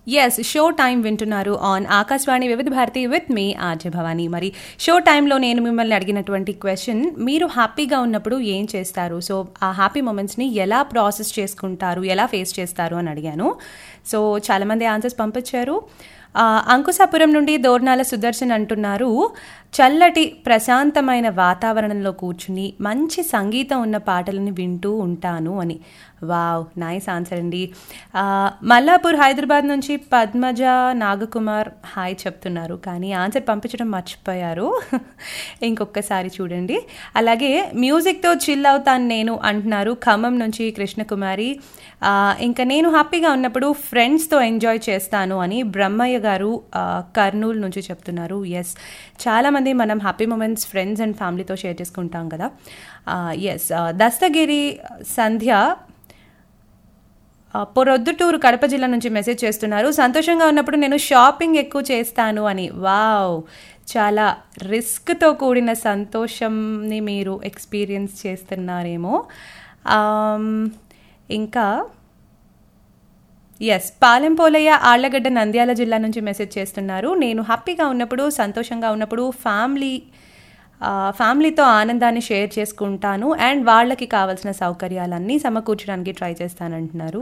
yes show time వింటున్నారు on Akashvani Vividh Bharati with మీ RJ Bhavani మరి షో టైంలో నేను మిమ్మల్ని అడిగినటువంటి క్వశ్చన్ మీరు హ్యాపీగా ఉన్నప్పుడు ఏం చేస్తారు సో ఆ హ్యాపీ మూమెంట్స్ని ఎలా ప్రాసెస్ చేసుకుంటారు ఎలా ఫేస్ చేస్తారు అని అడిగాను సో చాలామంది ఆన్సర్స్ పంపించారు ఆ, అంకుశాపురం నుండి దోర్నాల సుదర్శన్ అంటున్నారు చల్లటి ప్రశాంతమైన వాతావరణంలో కూర్చుని మంచి సంగీతం ఉన్న పాటలను వింటూ ఉంటాను అని వావ్ నైస్ ఆన్సర్ అండి ఆ, మల్లాపూర్ హైదరాబాద్ నుంచి పద్మజ నాగకుమార్ హాయ్ చెప్తున్నారు కానీ ఆన్సర్ పంపించడం మర్చిపోయారు ఇంకొకసారి చూడండి అలాగే మ్యూజిక్తో చిల్ అవుతాను నేను అంటున్నారు ఖమ్మం నుంచి కృష్ణకుమారి ఆ, ఇంకా నేను హ్యాపీగా ఉన్నప్పుడు ఫ్రెండ్స్తో ఎంజాయ్ చేస్తాను అని బ్రహ్మయ్య గారు ఆ, కర్నూలు నుంచి చెప్తున్నారు ఎస్ చాలామంది మనం హ్యాపీ మూమెంట్స్ ఫ్రెండ్స్ అండ్ ఫ్యామిలీతో షేర్ చేసుకుంటాం కదా ఎస్ దస్తగిరి సంధ్య ఆ, పొరొద్దుటూరు కడప జిల్లా నుంచి మెసేజ్ చేస్తున్నారు సంతోషంగా ఉన్నప్పుడు నేను షాపింగ్ ఎక్కువ చేస్తాను అని వావ్ చాలా రిస్క్తో కూడిన సంతోషంని మీరు ఎక్స్పీరియన్స్ చేస్తున్నారేమో ఆమ్, ఇంకా ఎస్ పాలెంపోలయ్య ఆళ్లగడ్డ నంద్యాల జిల్లా నుంచి మెసేజ్ చేస్తున్నారు నేను హ్యాపీగా ఉన్నప్పుడు సంతోషంగా ఉన్నప్పుడు ఫ్యామిలీ ఆ, ఫ్యామిలీతో ఆనందాన్ని షేర్ చేసుకుంటాను అండ్ వాళ్ళకి కావాల్సిన సౌకర్యాలన్నీ సమకూర్చడానికి ట్రై చేస్తానంటున్నారు